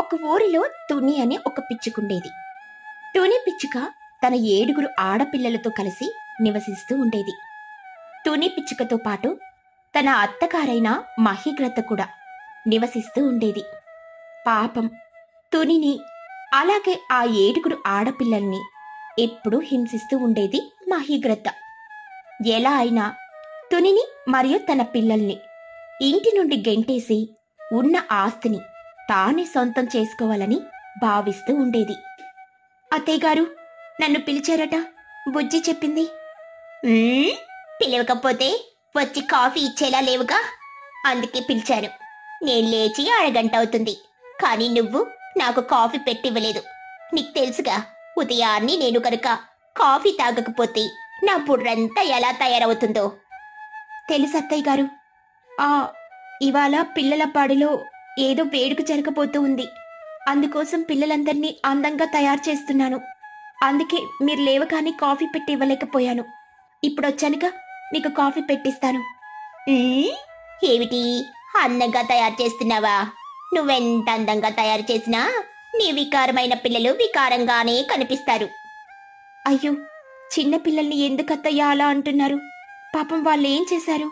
ఒక ఊరిలో తుని అనే ఒక పిచ్చుకుండేది తుని పిచ్చుక తన ఏడుగురు ఆడపిల్లలతో కలిసి నివసిస్తూ ఉండేది తుని పిచ్చుకతో పాటు తన అత్తగారైన మహిగ్రద్ద కూడా నివసిస్తూ ఉండేది పాపం తునిని అలాగే ఆ ఏడుగురు ఆడపిల్లల్ని ఎప్పుడూ హింసిస్తూ ఉండేది మహిగ్రద్ద ఎలా అయినా తునిని మరియు తన పిల్లల్ని ఇంటి నుండి గెంటేసి ఉన్న ఆస్తిని తానే సొంతం చేసుకోవాలని భావిస్తూ ఉండేది అత్తయ్యగారు నన్ను పిలిచారట బుజ్జి చెప్పింది "ఉమ్, పిలవకపోతే వచ్చి కాఫీ ఇచ్చేలా లేవుగా అందుకే పిలిచాను నేను లేచి అరగంట అవుతుంది కానీ నువ్వు నాకు కాఫీ పెట్టివ్వలేదు నీకు తెలుసుగా ఉదయాన్నే నేను కనుక కాఫీ తాగకపోతే నా బుర్రంతా ఎలా తయారవుతుందో తెలుసు అత్తయ్య గారు ఆ ఇవాళ పిల్లల పాడిలో ఏదో వేడుక జరగబోతూ ఉంది అందుకోసం పిల్లలందరినీ అందంగా తయారు చేస్తున్నాను అందుకే మీరు లేవగానే కాఫీ పెట్టి ఇవ్వలేకపోయాను ఇప్పుడు వచ్చానుగా నీకు కాఫీ పెట్టిస్తాను "ఉమ్, ఏమిటి అందంగా తయారు చేస్తున్నావా నువ్వెంత అందంగా తయారు చేసినా నీ వికారమైన పిల్లలు వికారంగానే కనిపిస్తారు అయ్యో చిన్న పిల్లల్ని ఎందుకు అత్తయ్య అలా అంటున్నారు పాపం వాళ్ళు ఏం చేశారు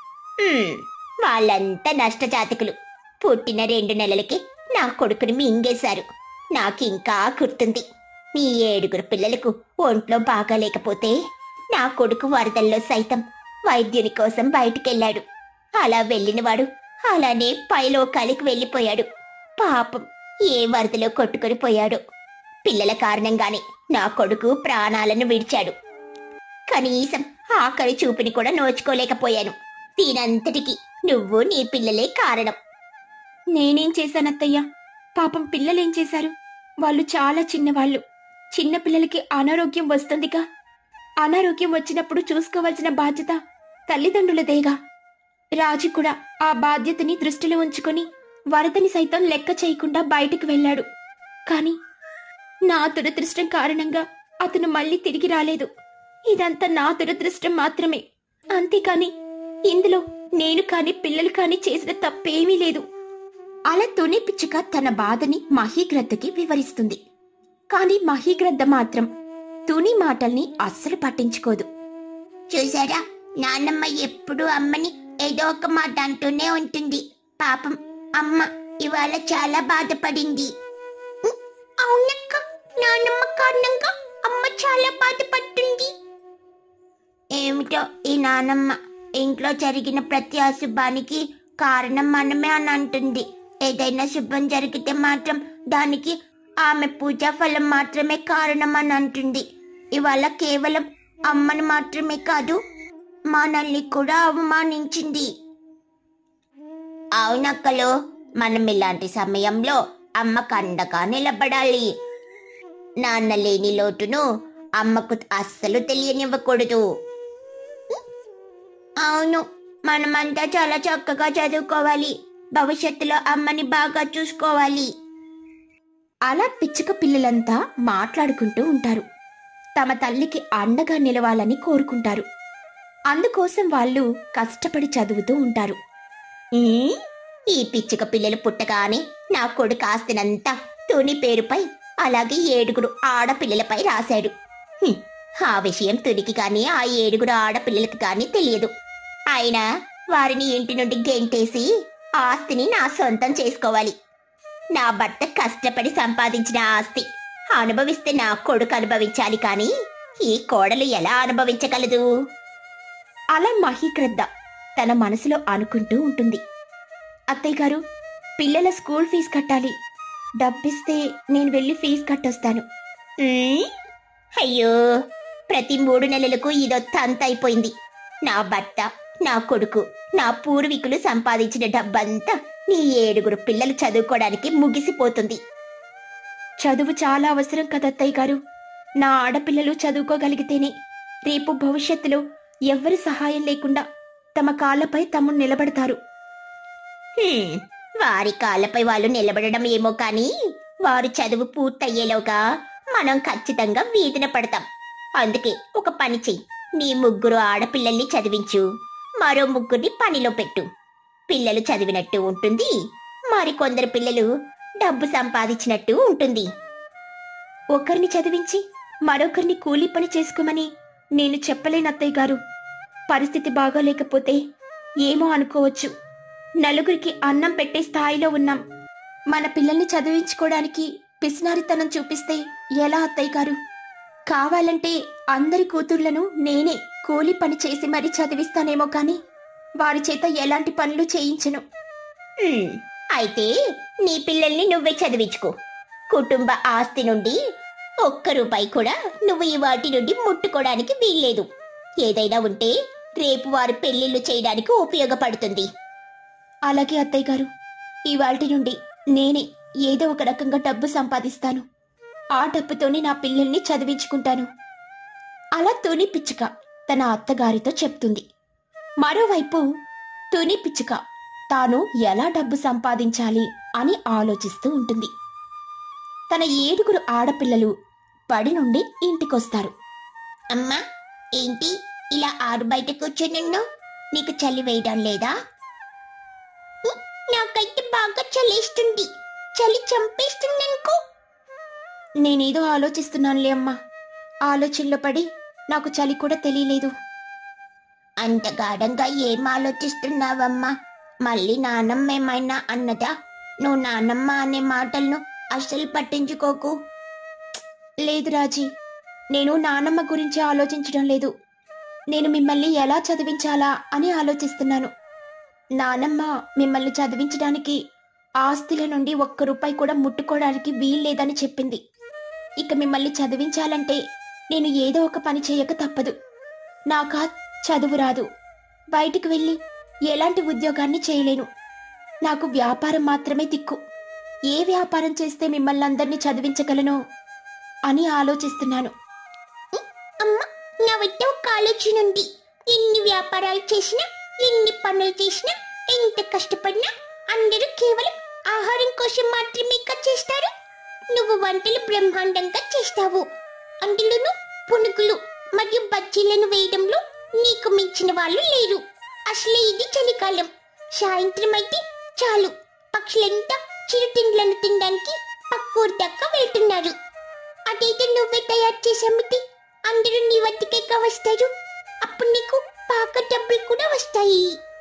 వాళ్ళంతా నష్టజాతకులు పుట్టిన రెండు నెలలకి నా కొడుకుని మింగేశారు నాకింకా గుర్తుంది మీ ఏడుగురు పిల్లలకు ఒంట్లో బాగాలేకపోతే నా కొడుకు వరదల్లో సైతం వైద్యుని కోసం బయటికెళ్ళాడు అలా వెళ్ళినవాడు అలానే పైలోకాలికి వెళ్ళిపోయాడు పాపం ఏ వరదలో కొట్టుకొని పోయాడు పిల్లల కారణంగానే నా కొడుకు ప్రాణాలను విడిచాడు కనీసం ఆఖరి చూపుని కూడా నోచుకోలేకపోయాను దీనంతటికి నువ్వు నీ పిల్లలే కారణం నేనేం చేశానత్తయ్య పాపం పిల్లలేం చేశారు వాళ్ళు చాలా చిన్నవాళ్ళు చిన్న పిల్లలకి అనారోగ్యం వస్తుందిగా అనారోగ్యం వచ్చినప్పుడు చూసుకోవాల్సిన బాధ్యత తల్లిదండ్రులదేగా రాజు కూడా ఆ బాధ్యతని దృష్టిలో ఉంచుకొని వరదని సైతం లెక్క చేయకుండా బయటకు వెళ్ళాడు కాని నా దురదృష్టం కారణంగా అతను మళ్ళీ తిరిగి రాలేదు ఇదంతా నా దురదృష్టం మాత్రమే అంతేకాని ఇందులో నేను కాని పిల్లలు కాని చేసిన తప్పేమీ లేదు అలా తుని పిచ్చుక తన బాధని మహీగ్రద్దకి వివరిస్తుంది కాని మహీగ్రద్ద మాత్రం తుని మాటల్ని అస్సలు పట్టించుకోదు చూసారా నాన్నమ్మ ఎప్పుడు అమ్మని ఏదో ఒక మాట అంటూనే ఉంటుంది పాపం అమ్మ ఇవాళ చాలా బాధపడింది ఉ, అవునక్క నాన్నమ్మ కారణంగా అమ్మ చాలా బాధపడుతుంది ఏమిటో ఈ నానమ్మ ఇంట్లో జరిగిన ప్రతి అశుభానికి కారణం మనమే అని అంటుంది ఏదైనా శుభం జరిగితే మాత్రం దానికి ఆమె పూజా ఫలం మాత్రమే కారణం అని అంటుంది ఇవాళ కేవలం అమ్మను మాత్రమే కాదు మనల్ని కూడా అవమానించింది అవునక్కలు మనం ఇలాంటి సమయంలో అమ్మ కండగా నిలబడాలి నాన్న లేని లోటును అమ్మకు అస్సలు తెలియనివ్వకూడదు అవును మనమంతా చాలా చక్కగా చదువుకోవాలి భవిష్యత్తులో అమ్మని బాగా చూసుకోవాలి అలా పిచ్చుక పిల్లలంతా మాట్లాడుకుంటూ ఉంటారు తమ తల్లికి అండగా నిలవాలని కోరుకుంటారు అందుకోసం వాళ్ళు కష్టపడి చదువుతూ ఉంటారు "ఉమ్, ఈ పిచ్చుక పిల్లలు పుట్టగానే నా కొడుకు ఆస్తినంతా తుని పేరుపై అలాగే ఏడుగురు ఆడపిల్లలపై రాశాడు హ్మ్, ఆ విషయం తునికి గాని ఆ ఏడుగురు ఆడపిల్లలకి గాని తెలియదు అయినా వారిని ఇంటి నుండి గెంటేసి ఆస్తిని నా సొంతం చేసుకోవాలి నా భర్త కష్టపడి సంపాదించిన ఆస్తి అనుభవిస్తే నా కొడుకు అనుభవించాలి కానీ ఈ కోడలు ఎలా అనుభవించగలదు అలా మహీక్రద్ద తన మనసులో అనుకుంటూ ఉంటుంది అత్తయ్య గారు పిల్లల స్కూల్ ఫీజు కట్టాలి డబ్బిస్తే నేను వెళ్ళి ఫీజు కట్టొస్తాను "ఉమ్, అయ్యో ప్రతి మూడు నెలలకు ఇదో తంత అయిపోయింది నా భర్త నా కొడుకు నా పూర్వీకులు సంపాదించిన డబ్బంతా నీ ఏడుగురు పిల్లలు చదువుకోవడానికి ముగిసిపోతుంది చదువు చాలా అవసరం కదత్తయ్య గారు నా ఆడపిల్లలు చదువుకోగలిగితేనే రేపు భవిష్యత్తులో ఎవ్వరి సహాయం లేకుండా తమ కాళ్ళపై తమ నిలబడతారు "హ్మ్, వారి కాళ్ళపై వాళ్ళు నిలబడడం ఏమో కానీ వారి చదువు పూర్తయ్యేలోగా మనం ఖచ్చితంగా వీధిన పడతాం అందుకే ఒక పని చెయ్యి నీ ముగ్గురు ఆడపిల్లల్ని చదివించు మరో ముగ్గురిని పనిలో పెట్టు పిల్లలు చదివినట్టు ఉంటుంది మరికొందరు పిల్లలు డబ్బు సంపాదించినట్టు ఉంటుంది ఒకరిని చదివించి మరొకరిని కూలీ పని చేసుకోమని నేను చెప్పలేను అత్తయ్య గారు పరిస్థితి బాగోలేకపోతే ఏమో అనుకోవచ్చు నలుగురికి అన్నం పెట్టే స్థాయిలో ఉన్నాం మన పిల్లల్ని చదివించుకోవడానికి పిసినారితనం చూపిస్తే ఎలా అత్తయ్య గారు కావాలంటే అందరి కూతుర్లను నేనే కూలీ పని చేసి మరీ చదివిస్తానేమో కానీ వారి చేత ఎలాంటి పనులు చేయించను హ్మ్, అయితే నీ పిల్లల్ని నువ్వే చదివించుకో కుటుంబ ఆస్తి నుండి ఒక్క రూపాయి కూడా నువ్వు ఈ వాటి నుండి ముట్టుకోవడానికి వీల్లేదు ఏదైనా ఉంటే రేపు వారి పెళ్లిళ్ళు చేయడానికి ఉపయోగపడుతుంది అలాగే అత్తయ్య గారు ఇవాల్టి నుండి నేనే ఏదో ఒక రకంగా డబ్బు సంపాదిస్తాను ఆ డబ్బుతోనే నా పిల్లల్ని చదివించుకుంటాను అలా తుని పిచ్చుక తన అత్తగారితో చెప్తుంది మరోవైపు తుని పిచ్చుక తాను ఎలా డబ్బు సంపాదించాలి అని ఆలోచిస్తూ ఉంటుంది తన ఏడుగురు ఆడపిల్లలు బడి నుండి ఇంటికొస్తారు అమ్మా ఏంటి ఇలా ఆరు బయట కూర్చొని నీకు చలి వేయడం లేదా ఉ, నాకైతే బాగా చలేస్తుంది చలి చంపేస్తుంది అనుకో నేనేదో ఆలోచిస్తున్నానులే అమ్మా ఆలోచనలో పడి నాకు చలి కూడా తెలియలేదు అంత గాఢంగా ఏం ఆలోచిస్తున్నావమ్మా మళ్ళీ నానమ్మ ఏమైనా అన్నదా నువ్వు నానమ్మ అనే మాటలను అస్సలు పట్టించుకోకు లేదు రాజీ నేను నానమ్మ గురించి ఆలోచించడం లేదు నేను మిమ్మల్ని ఎలా చదివించాలా అని ఆలోచిస్తున్నాను నానమ్మ మిమ్మల్ని చదివించడానికి ఆస్తుల నుండి ఒక్క రూపాయి కూడా ముట్టుకోవడానికి వీల్లేదని చెప్పింది ఇక మిమ్మల్ని చదివించాలంటే నేను ఏదో ఒక పని చేయక తప్పదు నాకా చదువు రాదు బయటికి వెళ్ళి ఎలాంటి ఉద్యోగాన్ని చేయలేను నాకు వ్యాపారం మాత్రమే దిక్కు ఏ వ్యాపారం చేస్తే మిమ్మల్ని అందరినీ చదివించగలను అని ఆలోచిస్తున్నాను అమ్మ నా వద్ద ఒక ఆలోచన ఉంది ఎన్ని వ్యాపారాలు చేసినా ఎన్ని పనులు చేసినా ఎంత కష్టపడినా అందరూ కేవలం ఆహారం కోసం మాత్రమే కదా చేస్తారు నువ్వు వంటలు బ్రహ్మాండంగా చేస్తావు అందులోనూ పునుగులు మరియు బజ్జీలను వేయడంలో నీకు మించిన వాళ్ళు లేరు అసలే ఇది చలికాలం సాయంత్రం అయితే చాలు పక్షులంతా చిరుతిండ్లను తినడానికి పక్కూరు దాకా వెళ్తున్నారు అదైతే నువ్వే తయారు చేసి అమ్మితే అందరూ నీ వద్దకే వస్తారు అప్పుడు నీకు బాగా డబ్బులు కూడా వస్తాయి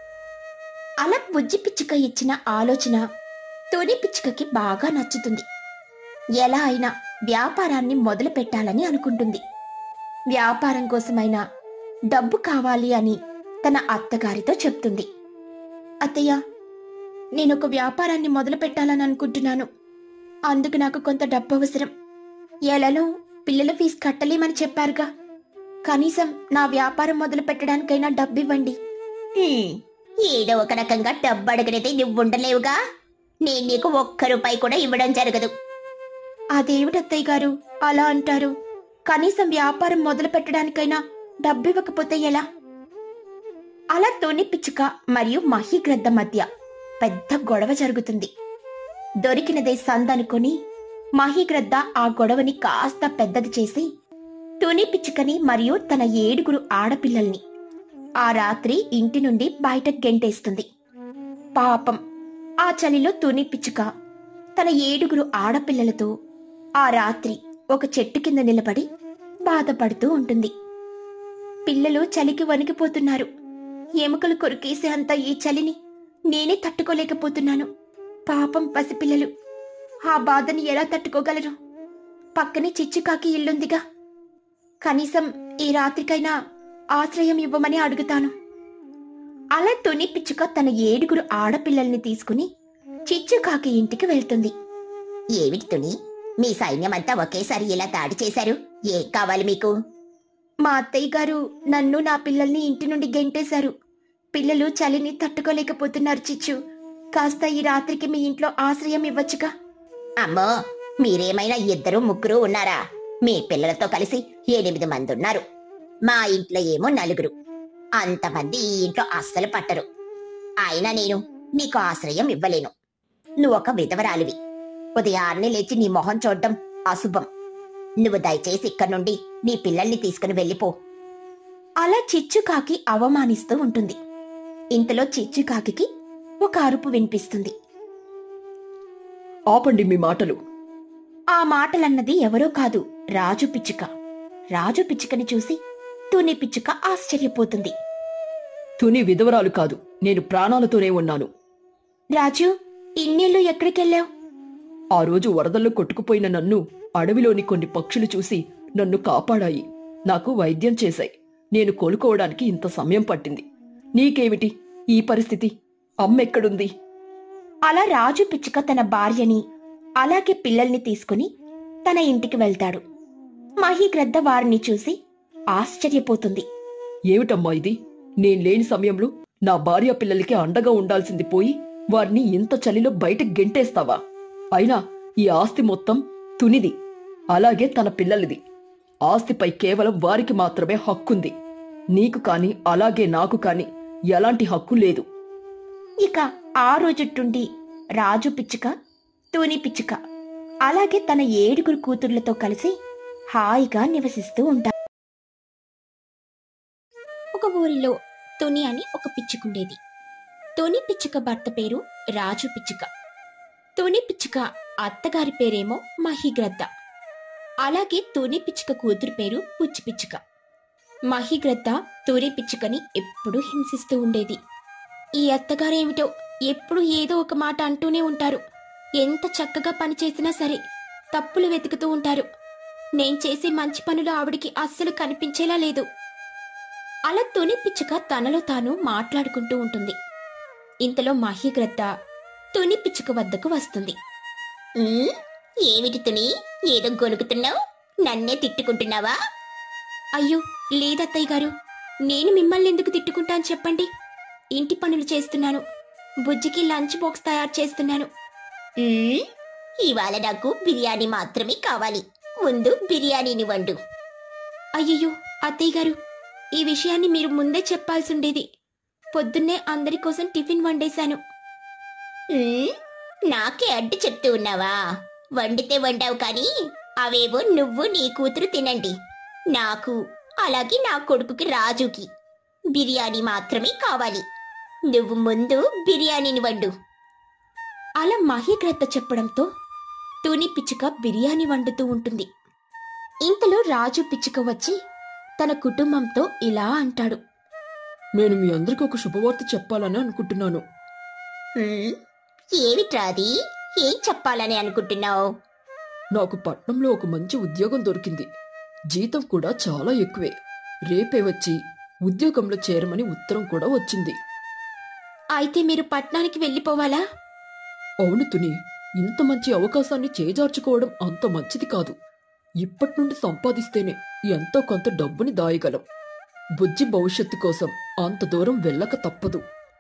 అలా బుజ్జి పిచ్చుక ఇచ్చిన ఆలోచన తొలి పిచ్చుకకి బాగా నచ్చుతుంది ఎలా అయినా వ్యాపారాన్ని మొదలు పెట్టాలని అనుకుంటుంది వ్యాపారం కోసమైనా డబ్బు కావాలి అని తన అత్తగారితో చెప్తుంది అత్తయ్య నేను ఒక వ్యాపారాన్ని మొదలు పెట్టాలని అనుకుంటున్నాను అందుకు నాకు కొంత డబ్బు అవసరం ఎలానో పిల్లల ఫీజు కట్టలేమని చెప్పారుగా కనీసం నా వ్యాపారం మొదలు పెట్టడానికైనా డబ్బు ఇవ్వండి హ్మ్, ఏదో ఒక రకంగా డబ్బు అడగనైతే నువ్వు ఉండలేవుగా నేను నీకు ఒక్క రూపాయి కూడా ఇవ్వడం జరగదు అదేమిటత్తయ్య గారు అలా అంటారు కనీసం వ్యాపారం మొదలు పెట్టడానికైనా డబ్బు ఇవ్వకపోతే ఎలా అలా తొని పిచ్చుక మరియు మహిగ్రద్ద మధ్య పెద్ద గొడవ జరుగుతుంది దొరికినదే సందనుకొని మహిగ్రద్ద ఆ గొడవని కాస్త పెద్దది చేసి తుని పిచ్చుకని మరియు తన ఏడుగురు ఆడపిల్లల్ని ఆ రాత్రి ఇంటి నుండి బయట గెంటేస్తుంది పాపం ఆ చలిలో తుని పిచ్చుక తన ఏడుగురు ఆడపిల్లలతో ఆ రాత్రి ఒక చెట్టు కింద నిలబడి బాధపడుతూ ఉంటుంది పిల్లలు చలికి వణికిపోతున్నారు ఎముకలు కొరికేసే అంత ఈ చలిని నేనే తట్టుకోలేకపోతున్నాను పాపం పసిపిల్లలు ఆ బాధని ఎలా తట్టుకోగలరు పక్కనే చిచ్చుకాకి ఇల్లుందిగా కనీసం ఈ రాత్రికైనా ఆశ్రయం ఇవ్వమని అడుగుతాను అలా తుని పిచ్చుక తన ఏడుగురు ఆడపిల్లల్ని తీసుకుని చిచ్చుకాకి ఇంటికి వెళ్తుంది ఏమిటి తుని మీ సైన్యమంతా ఒకేసారి ఇలా దాడి చేశారు ఏం కావాలి మీకు మా అత్తయ్య గారు నన్ను నా పిల్లల్ని ఇంటి నుండి గెంటేశారు పిల్లలు చలిని తట్టుకోలేకపోతున్నారు చిచ్చు కాస్త ఈ రాత్రికి మీ ఇంట్లో ఆశ్రయం ఇవ్వచ్చుగా అమ్మో మీరేమైనా ఇద్దరు ముగ్గురు ఉన్నారా మీ పిల్లలతో కలిసి ఎనిమిది మంది ఉన్నారు మా ఇంట్లో ఏమో నలుగురు అంతమంది ఈ ఇంట్లో అస్సలు పట్టరు అయినా నేను నీకు ఆశ్రయం ఇవ్వలేను నువ్వు ఒక విధవరాలివి ఉదయాన్నే లేచి నీ మొహం చూడడం అశుభం నువ్వు దయచేసి ఇక్కడి నుండి నీ పిల్లల్ని తీసుకుని వెళ్ళిపో అలా చిచ్చుకాకి అవమానిస్తూ ఉంటుంది ఇంతలో చిచ్చుకాకి ఒక అరుపు వినిపిస్తుంది ఆపండి మీ మాటలు ఆ మాటలన్నది ఎవరో కాదు రాజు పిచ్చుక రాజు పిచ్చుకని చూసి తుని పిచ్చుక ఆశ్చర్యపోతుంది తుని విధవరాలు కాదు నేను ప్రాణాలతోనే ఉన్నాను రాజు ఇన్నేళ్ళు ఎక్కడికెళ్ళావు ఆ రోజు వరదల్లో కొట్టుకుపోయిన నన్ను అడవిలోని కొన్ని పక్షులు చూసి నన్ను కాపాడాయి నాకు వైద్యం చేశాయి నేను కోలుకోవడానికి ఇంత సమయం పట్టింది నీకేమిటి ఈ పరిస్థితి అమ్మెక్కడుంది అలా రాజు పిచ్చుక తన భార్యని అలాగే పిల్లల్ని తీసుకుని తన ఇంటికి వెళ్తాడు మహిగ్రద్ద వారిని చూసి ఆశ్చర్యపోతుంది ఏమిటమ్మా ఇది నేను లేని సమయంలో నా భార్య పిల్లలకి అండగా ఉండాల్సింది పోయి వారిని ఇంత చలిలో బయటకు గెంటేస్తావా అయినా ఈ ఆస్తి మొత్తం తునిది అలాగే తన పిల్లలది ఆస్తిపై కేవలం వారికి మాత్రమే హక్కుంది నీకు కాని అలాగే నాకు కాని ఎలాంటి హక్కు లేదు ఇక ఆ రోజుట్టుండి రాజు పిచ్చుక తూని పిచ్చుక అలాగే తన ఏడుగురు కూతుర్లతో కలిసి హాయిగా నివసిస్తూ ఉంటారు ఒక ఊరిలో తుని అని ఒక పిచ్చుకుండేది తుని పిచ్చుక భర్త పేరు రాజు పిచ్చుక తుని పిచ్చుక అత్తగారి పేరేమో మహిగ్రద్ద అలాగే తుని పిచ్చుక కూతురు పేరు పుచ్చి పిచ్చుక మహిగ్రద్ద తుని పిచ్చుకని ఎప్పుడూ హింసిస్తూ ఉండేది ఈ అత్తగారేమిటో ఎప్పుడు ఏదో ఒక మాట అంటూనే ఉంటారు ఎంత చక్కగా పని చేసినా సరే తప్పులు వెతుకుతూ ఉంటారు నేను చేసే మంచి పనులు ఆవిడికి అస్సలు కనిపించేలా లేదు అలా తుని పిచ్చుక తనలో తాను మాట్లాడుకుంటూ ఉంటుంది ఇంతలో మహిగ్రద్ద తుని పిచ్చుక వద్దకు వస్తుంది ఉమ్, ఏమిటి తుని ఏదో గొనుకుతున్నావు నన్నే తిట్టుకుంటున్నావా అయ్యో లేదత్తయ్య గారు నేను మిమ్మల్ని ఎందుకు తిట్టుకుంటాను చెప్పండి ఇంటి పనులు చేస్తున్నాను బుజ్జికి లంచ్ బాక్స్ తయారు చేస్తున్నాను ఉమ్, ఇవాళ నాకు బిర్యానీ మాత్రమే కావాలి ముందు బిర్యానీని వండు అయ్యయ్యో అత్తయ్య గారు ఈ విషయాన్ని మీరు ముందే చెప్పాల్సిండేది పొద్దున్నే అందరి కోసం టిఫిన్ వండేశాను ఉమ్, నాకే అడ్డు చెప్తూ ఉన్నావా వండితే వండావు కానీ అవేవో నువ్వు నీ కూతురు తినండి నాకు అలాగే నా కొడుకుకి రాజుకి బిర్యానీ మాత్రమే కావాలి నువ్వు ముందు బిర్యానీని వండు అలా మహిగ్రద్ద చెప్పడంతో తుని పిచ్చుక బిర్యానీ వండుతూ ఉంటుంది ఇంతలో రాజు పిచ్చుక వచ్చి తన కుటుంబంతో ఇలా అంటాడు నేను మీ అందరికీ ఒక శుభవార్త చెప్పాలని అనుకుంటున్నాను ఉమ్, ఏమిట్రాది ఏం చెప్పాలని అనుకుంటున్నావు నాకు పట్నంలో ఒక మంచి ఉద్యోగం దొరికింది జీతం కూడా చాలా ఎక్కువే రేపే వచ్చి ఉద్యోగంలో చేరమని ఉత్తరం కూడా వచ్చింది అయితే మీరు పట్నానికి వెళ్ళిపోవాలా అవును తుని ఇంత మంచి అవకాశాన్ని చేజార్చుకోవడం అంత మంచిది కాదు ఇప్పటి నుండి సంపాదిస్తేనే ఎంతో కొంత డబ్బుని దాయగలం బుజ్జి భవిష్యత్తు కోసం అంత దూరం వెళ్ళక తప్పదు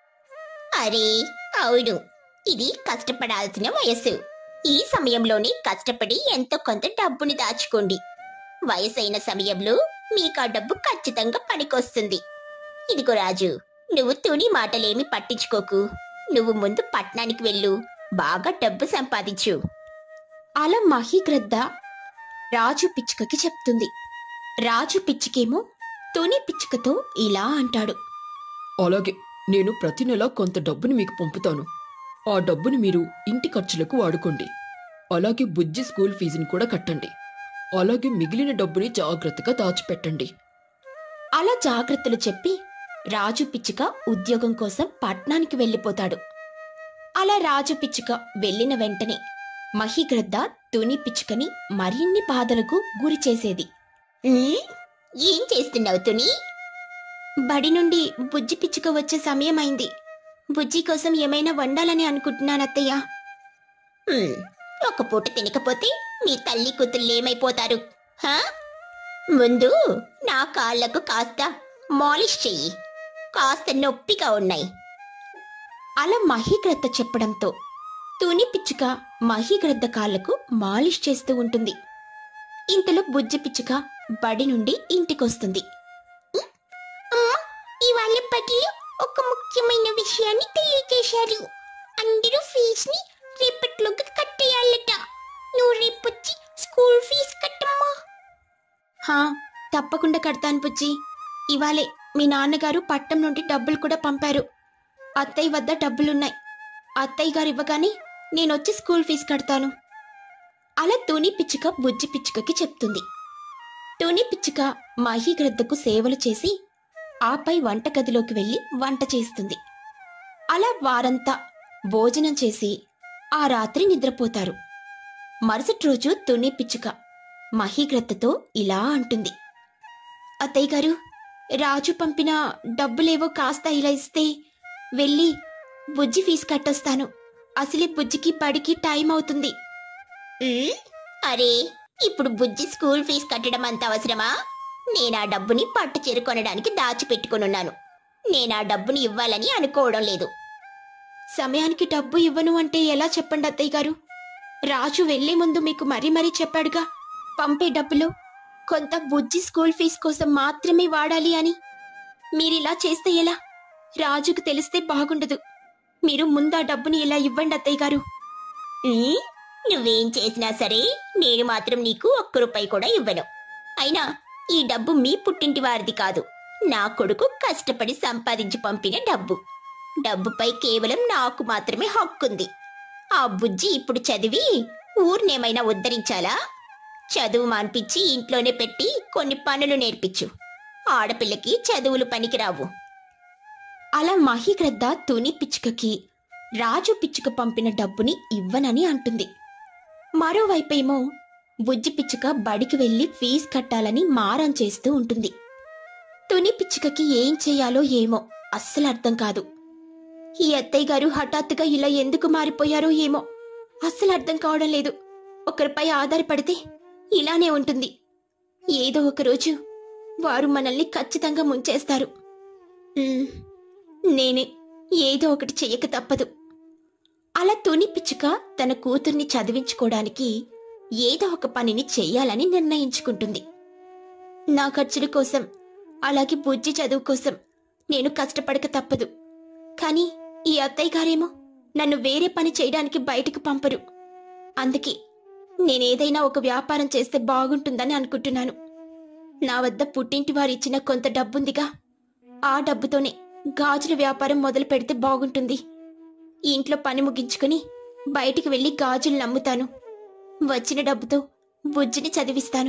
అరే అవును ఇది కష్టపడాల్సిన వయస్సు ఈ సమయంలోనే కష్టపడి ఎంతో కొంత డబ్బుని దాచుకోండి వయసైన సమయంలో మీకు ఆ డబ్బు ఖచ్చితంగా పనికొస్తుంది ఇదిగో రాజు నువ్వు తుని మాటలేమి పట్టించుకోకు నువ్వు ముందు పట్నానికి వెళ్ళు బాగా డబ్బు సంపాదించు అలా మహిగ్రద్ద రాజు పిచ్చుకకి చెప్తుంది రాజు పిచ్చుకేమో తుని పిచ్చుకతో ఇలా అంటాడు అలాగే నేను ప్రతి నెల కొంత డబ్బుని మీకు పంపుతాను ఆ డబ్బుని మీరు ఇంటి ఖర్చులకు వాడుకోండి అలాగే బుజ్జి స్కూల్ ఫీజుని కూడా కట్టండి అలాగే మిగిలిన డబ్బుని జాగ్రత్తగా దాచిపెట్టండి అలా జాగ్రత్తలు చెప్పి రాజు పిచ్చుక ఉద్యోగం కోసం పట్నానికి వెళ్ళిపోతాడు అలా రాజు పిచ్చుక వెళ్ళిన వెంటనే మహిగ్రద్ద తుని పిచ్చుకని మరిన్ని బాధలకు గురి చేసేది ఉమ్, ఏం చేస్తున్నావు తుని బడి నుండి బుజ్జి పిచ్చుక వచ్చే సమయం అయింది బుజ్జి కోసం ఏమైనా వండాలని అనుకుంటున్నాను అత్తయ్య ఉమ్, ఒక పూట తినకపోతే మీ తల్లి కూతుళ్ళు ఏమైపోతారు హా? ముందు నా కాళ్ళకు కాస్త మాలిష్ చెయ్యి కాస్త నొప్పిగా ఉన్నాయి అలా మహిగ్రద్ద చెప్పడంతో తుని పిచ్చుక మహిగ్రద్ద కాళ్లకు మాలిష్ చేస్తూ ఉంటుంది ఇంతలో బుజ్జి పిచ్చుక బడి నుండి ఇంటికొస్తుంది ఇవాళ బడిలో ఒక ముఖ్యమైన విషయాన్ని తెలియజేశారు అందరూ ఫీజు ని రేపట్లోకి కట్టేయాలట నువ్వు రేపొచ్చి స్కూల్ ఫీజు కట్టమ్మా హా తప్పకుండా కడతాను బుజ్జి ఇవాళే మీ నాన్నగారు పట్నం నుండి డబ్బులు కూడా పంపారు అత్తయ్య వద్ద డబ్బులున్నాయి అత్తయ్య గారు ఇవ్వగానే నేనొచ్చి స్కూల్ ఫీజు కడతాను అలా తుని పిచ్చుక బుజ్జి పిచ్చుకకి చెప్తుంది తుని పిచ్చుక మహిగ్రద్దకు సేవలు చేసి ఆపై వంటగదిలోకి వెళ్ళి వంట చేస్తుంది అలా వారంతా భోజనం చేసి ఆ రాత్రి నిద్రపోతారు మరుసటి రోజు తుని పిచ్చుక మహిగ్రద్దతో ఇలా అంటుంది అత్తయ్య గారు రాజు పంపిన డబ్బులేవో కాస్త ఇలా ఇస్తే వెళ్ళి బుజ్జి ఫీజు కట్టొస్తాను అసలే బుజ్జికి బడికి టైం అవుతుంది ఉమ్, అరే ఇప్పుడు బుజ్జి స్కూల్ ఫీజు కట్టడం అంత అవసరమా నేను ఆ డబ్బుని పట్టు చీర కొనడానికి దాచిపెట్టుకునున్నాను నేను ఆ డబ్బుని ఇవ్వాలని అనుకోవడం లేదు సమయానికి డబ్బు ఇవ్వను అంటే ఎలా చెప్పండి అత్తయ్య గారు రాజు వెళ్లే ముందు మీకు మరీ మరీ చెప్పాడుగా పంపే డబ్బులు కొంత బుజ్జి స్కూల్ ఫీజు కోసం మాత్రమే వాడాలి అని మీరిలా చేస్తే ఎలా రాజుకు తెలిస్తే బాగుండదు మీరు ముందు ఆ డబ్బుని ఇలా ఇవ్వండి అత్తయ్య గారు ఉమ్, నువ్వేం చేసినా సరే నేను మాత్రం నీకు ఒక్క రూపాయి కూడా ఇవ్వను అయినా ఈ డబ్బు మీ పుట్టింటి వారిది కాదు నా కొడుకు కష్టపడి సంపాదించి పంపిన డబ్బు డబ్బుపై కేవలం నాకు మాత్రమే హక్కుంది ఆ బుజ్జి ఇప్పుడు చదివి ఊర్నేమైనా ఉద్ధరించాలా చదువు మాన్పించి ఇంట్లోనే పెట్టి కొన్ని పనులు నేర్పించు ఆడపిల్లకి చదువులు పనికిరావు అలా మహిగ్రద్ద తుని పిచ్చుకకి రాజు పిచ్చుక పంపిన డబ్బుని ఇవ్వనని అంటుంది మరోవైపేమో బుజ్జి పిచ్చుక బడికి వెళ్లి ఫీజు కట్టాలని మారం చేస్తూ ఉంటుంది తుని పిచ్చుకకి ఏం చేయాలో ఏమో అస్సలు అర్థం కాదు ఈ అత్తయ్య గారు హఠాత్తుగా ఇలా ఎందుకు మారిపోయారో ఏమో అస్సలు అర్థం కావడం లేదు ఒకరిపై ఆధారపడితే ఇలానే ఉంటుంది ఏదో ఒక రోజు వారు మనల్ని ఖచ్చితంగా ముంచేస్తారు ఉమ్, నేనే ఏదో ఒకటి చెయ్యక తప్పదు అలా తుని పిచ్చుక తన కూతుర్ని చదివించుకోవడానికి ఏదో ఒక పనిని చెయ్యాలని నిర్ణయించుకుంటుంది నా ఖర్చుల కోసం అలాగే బుజ్జి చదువు కోసం నేను కష్టపడక తప్పదు కానీ ఈ అత్తయ్య గారేమో నన్ను వేరే పని చేయడానికి బయటకు పంపరు అందుకే నేనేదైనా ఒక వ్యాపారం చేస్తే బాగుంటుందని అనుకుంటున్నాను నా వద్ద పుట్టింటి వారు ఇచ్చిన కొంత డబ్బుందిగా ఆ డబ్బుతోనే గాజుల వ్యాపారం మొదలు పెడితే బాగుంటుంది ఇంట్లో పని ముగించుకుని బయటికి వెళ్లి గాజులు నమ్ముతాను వచ్చిన డబ్బుతో బుజ్జిని చదివిస్తాను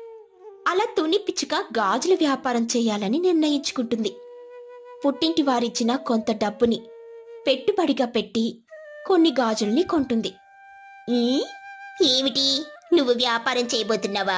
అలా తుని పిచ్చుక గాజుల వ్యాపారం చేయాలని నిర్ణయించుకుంటుంది పుట్టింటి వారిచ్చిన కొంత డబ్బుని పెట్టుబడిగా పెట్టి కొన్ని గాజుల్ని కొంటుంది ఉమ్, ఏమిటి నువ్వు వ్యాపారం చేయబోతున్నావా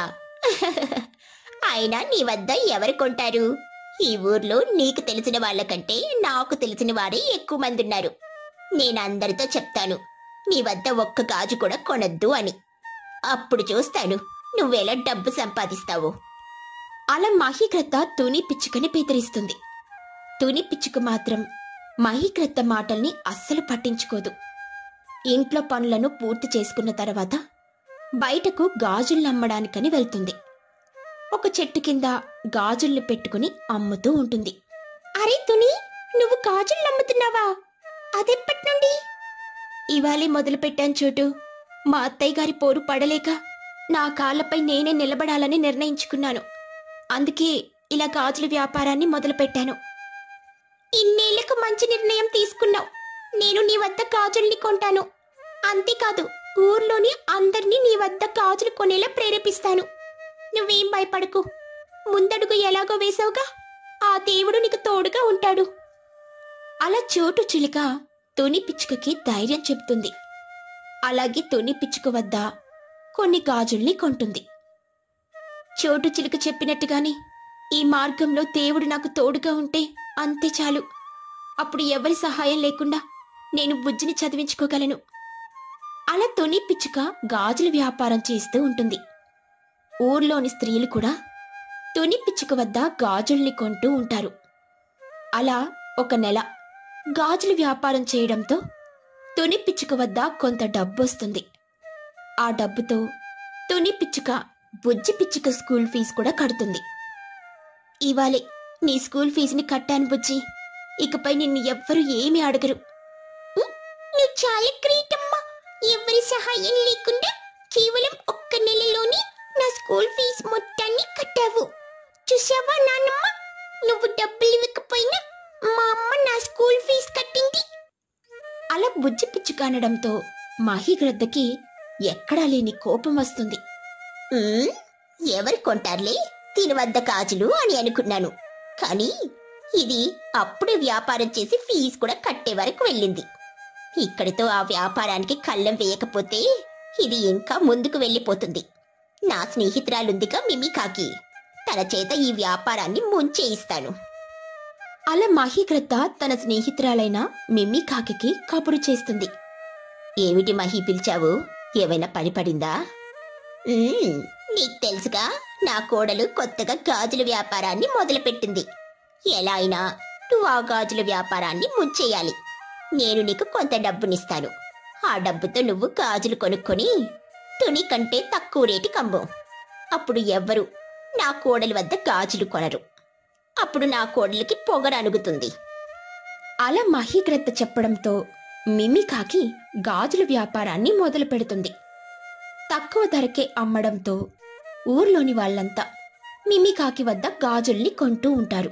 అయినా నీ వద్ద ఎవరు కొంటారు ఈ ఊర్లో నీకు తెలిసిన వాళ్ళకంటే నాకు తెలిసిన వారే ఎక్కువ మంది ఉన్నారు నేను అందరితో చెప్తాను నీ వద్ద ఒక్క గాజు కూడా కొనొద్దు అని అప్పుడు చూస్తాను నువ్వెలా డబ్బు సంపాదిస్తావు అలా మహిగ్రద్ద తుని పిచ్చుకని బెదిరిస్తుంది తుని పిచ్చుక మాత్రం మహిగ్రద్ద మాటల్ని అస్సలు పట్టించుకోదు ఇంట్లో పనులను పూర్తి చేసుకున్న తర్వాత బయటకు గాజులు అమ్మడానికని వెళ్తుంది ఒక చెట్టు కింద గాజుల్ని పెట్టుకుని అమ్ముతూ ఉంటుంది అరే తుని నువ్వు గాజులు అమ్ముతున్నావా అదెప్పటి నుండి ఇవాళే మొదలు పెట్టాను చోటు మా అత్తయ్య గారి పోరు పడలేక నా కాళ్ళపై నేనే నిలబడాలని నిర్ణయించుకున్నాను అందుకే ఇలా గాజుల వ్యాపారాన్ని మొదలుపెట్టాను ఇన్నేళ్లకు మంచి నిర్ణయం తీసుకున్నావు నేను నీ వద్ద గాజుల్ని కొంటాను అంతేకాదు ఊర్లోని అందరినీ నీ వద్ద గాజులు కొనేలా ప్రేరేపిస్తాను నువ్వేం భయపడకు ముందడుగు ఎలాగో వేసావుగా ఆ దేవుడు నీకు తోడుగా ఉంటాడు అలా చోటు చిలుక తుని పిచ్చుకకి ధైర్యం చెప్తుంది అలాగే తుని పిచ్చుక వద్ద కొన్ని గాజుల్ని కొంటుంది చోటు చిలుక చెప్పినట్టుగానే ఈ మార్గంలో దేవుడు నాకు తోడుగా ఉంటే అంతే చాలు అప్పుడు ఎవరి సహాయం లేకుండా నేను బుజ్జిని చదివించుకోగలను అలా తొని పిచ్చుక గాజుల వ్యాపారం చేస్తూ ఉంటుంది ఊర్లోని స్త్రీలు కూడా తుని పిచ్చుక వద్ద గాజుల్ని కొంటూ ఉంటారు అలా ఒక నెల గాజుల వ్యాపారం చేయడంతో తుని పిచ్చుక వద్ద కొంత డబ్బు వస్తుంది ఆ డబ్బుతో తుని పిచ్చుక బుజ్జి పిచ్చుక స్కూల్ ఫీజు కూడా కడుతుంది ఇవాళే నీ స్కూల్ ఫీజుని కట్టాను బుజ్జి ఇకపై నిన్ను ఎవ్వరూ ఏమీ అడగరు నువ్వు చాలా గ్రేట్ అమ్మా ఎవరి సహాయం లేకుండా కేవలం ఒక్క నెలలోనే నా స్కూల్ ఫీజు మొత్తాన్ని కట్టావు చూసావా నాన్నమ్మ నువ్వు డబ్బులు ఇవ్వకపోయినా మా అమ్మ నా స్కూల్ ఫీజు కట్టింది అలా బుజ్జి పిచ్చుక అనడంతో మహిగ్రద్దకి ఎక్కడా లేని కోపం వస్తుంది "ఉమ్, ఎవరు కొంటారులే దీని వద్ద గాజులు అని అనుకున్నాను కానీ ఇది అప్పుడే వ్యాపారం చేసి ఫీజు కూడా కట్టే వరకు వెళ్ళింది ఇక్కడితో ఆ వ్యాపారానికి కళ్ళం వేయకపోతే ఇది ఇంకా ముందుకు వెళ్ళిపోతుంది నా స్నేహితురాలుందిగా మిమికాకి తన చేత ఈ వ్యాపారాన్ని ముంచేయిస్తాను అలా మహిగ్రద్ద తన స్నేహితురాలైన మిమ్మి కాకి కబురు చేస్తుంది ఏమిటి మహి పిలిచావు ఏమైనా పని పడిందా "ఉమ్, నీకు తెలుసుగా నా కోడలు కొత్తగా గాజుల వ్యాపారాన్ని మొదలుపెట్టింది ఎలా అయినా నువ్వు ఆ గాజుల వ్యాపారాన్ని ముంచేయాలి నేను నీకు కొంత డబ్బునిస్తాను ఆ డబ్బుతో నువ్వు గాజులు కొనుక్కొని తుని కంటే తక్కువ రేటుకి అమ్ము అప్పుడు ఎవ్వరు నా కోడలి వద్ద గాజులు కొనరు అప్పుడు నా కోడలికి పొగరు అణుగుతుంది అలా మహిగ్రద్ద చెప్పడంతో మిమికాకి గాజుల వ్యాపారాన్ని మొదలు పెడుతుంది తక్కువ ధరకే అమ్మడంతో ఊర్లోని వాళ్ళంతా మిమికాకి వద్ద గాజుల్ని కొంటూ ఉంటారు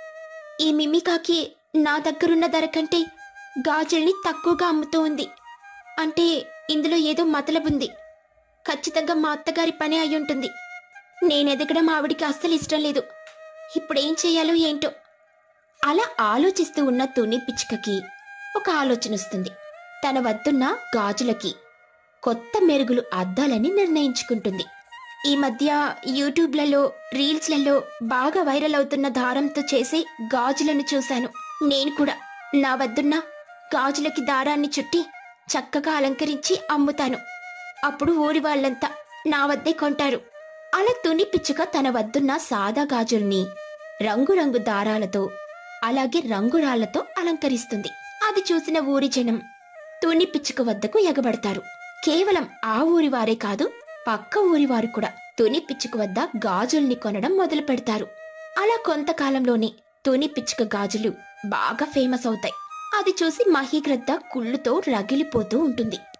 ఈ మిమికాకి నా దగ్గరున్న ధర కంటే గాజుల్ని తక్కువగా అమ్ముతూ ఉంది అంటే ఇందులో ఏదో మతలబుంది ఖచ్చితంగా మా అత్తగారి పని అయి ఉంటుంది నేను ఎదగడం ఆవిడికి అస్సలు ఇష్టం లేదు ఇప్పుడేం చేయాలో ఏంటో అలా ఆలోచిస్తూ ఉన్న తుని పిచ్చుకకి ఒక ఆలోచన వస్తుంది తన వద్దున్న గాజులకి కొత్త మెరుగులు అద్దాలని నిర్ణయించుకుంటుంది ఈ మధ్య యూట్యూబ్లలో రీల్స్లలో బాగా వైరల్ అవుతున్న దారంతో చేసే గాజులను చూశాను నేను కూడా నా వద్దున్న గాజులకి దారాన్ని చుట్టి చక్కగా అలంకరించి అమ్ముతాను అప్పుడు ఊరి వాళ్ళంతా నా వద్దే కొంటారు అలా తుని పిచ్చుక తన వద్దున్న సాదా గాజుల్ని రంగురంగు దారాలతో అలాగే రంగురాళ్లతో అలంకరిస్తుంది అది చూసిన ఊరి జనం తుని పిచ్చుక వద్దకు ఎగబడతారు కేవలం ఆ ఊరి వారే కాదు పక్క ఊరి వారు కూడా తుని పిచ్చుక వద్ద గాజుల్ని కొనడం మొదలు పెడతారు అలా కొంతకాలంలోనే తుని పిచ్చుక గాజులు బాగా ఫేమస్ అవుతాయి అది చూసి మహీగ్రద్ద కుళ్ళుతో రగిలిపోతూ ఉంటుంది